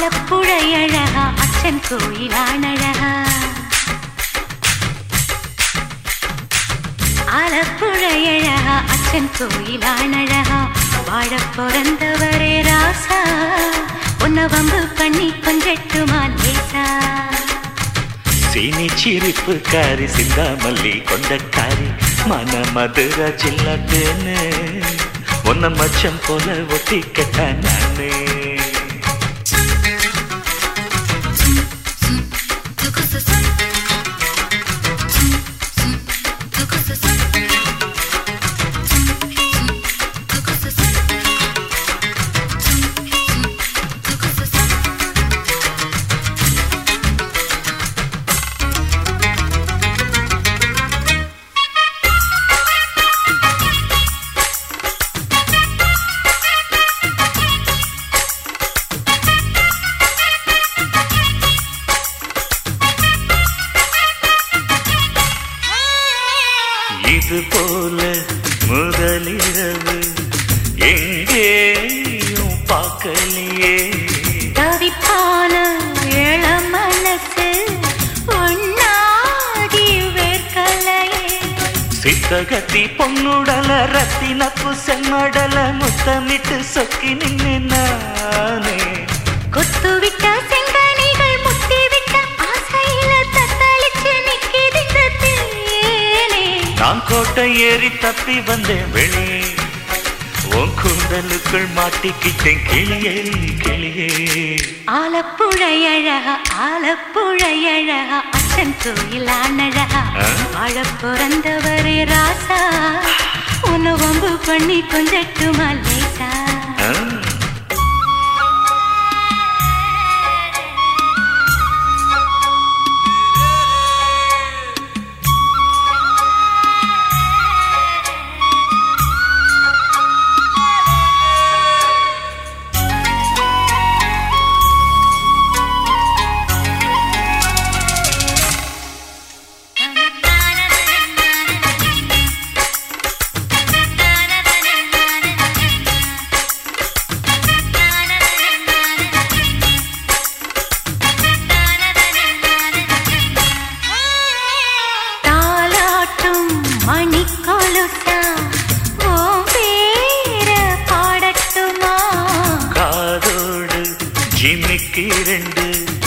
ஆலப்புழை அழகா அச்சன் கோயிலான் அழகா ஆலப்புழை அழகா அச்சன் கோயிலான் அழகா வாழ பிறந்தவரே ராசா உன்ன வம்பு பண்ணி கொஞ்சட்டுமா லேசா சீனி சிரிப்பு காரி சிந்தாமல்லி கொண்டக்காரி மன மதுர ஜில்லட்டேன்னு உன்ன மச்சம் போல ஒட்டிக்கட்ட நானே இது போல முதலிரவு எங்கேயும் பார்க்கலையே தவிப்பான இள மனசு ஒன்னாகி வேர்க்கலையே சித்தகத்தி பொன்னுடல ரத்தினப்பு செம்மடல முத்தமிட்டு சொக்கி நின்னு நானே கொத்துவிட்ட செங்கனிகள் முத்திவிட்ட ஆசையில தத்தளிச்சு நிக்கிதிந்த தேனே நான் கோட்டை ஏறி தப்பி வந்தேன் வெளி உன் கூந்தலுக்குள் மாட்டிக்கிட்டேன் கிளியே கிளியே ஆலப்புழை அழகா ஆலப்புழை அழகா அச்சன் கோயிலான் அழகா ஆ? வாழ பிறந்தவரே ராசா உன்னை வம்பு பண்ணி கொஞ்சட்டுமா லேசா ஆ? தாலாட்டும் மணிக்கொலுசா உன் பேர பாடட்டுமா காதோடு ஜிமிக்கு ரெண்டு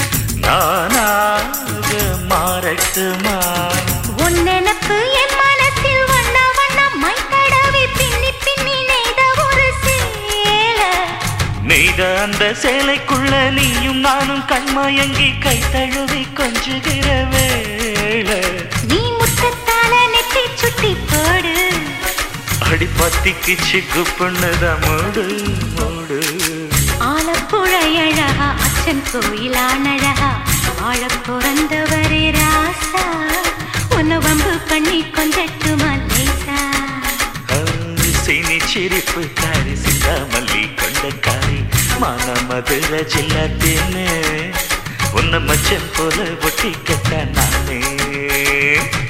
நானாக மாறட்டுமா உன் நினப்பு என் மனசில் வண்ண வண்ணம் மை தடவி பின்னி பின்னி நெய்த ஒரு சேல நெய்த அந்த சேலைக்குள்ள நீயும் நானும் கண்மயங்கி கை தழுவி கொஞ்சுகிற வேளை நீ முத்தத்தால நெத்தி சுட்டி போடு அடி பத்திக்கிச்சு குப்புண்ணுதான் மூடு மூடு ஆலப்புழை அழகா அச்சன் கோயிலான் அழகா வாழ பிறந்தவரே ராசா உன்னை வம்பு பண்ணி கொஞ்சட்டுமா லேசா சீனி சிரிப்பு காரி சிந்தாமல்லி கொண்டக்காரி மான மதுர ஜில்லாத்தேன்னு உன்ன மச்சம் போல ஒட்டிக்கட்ட நானே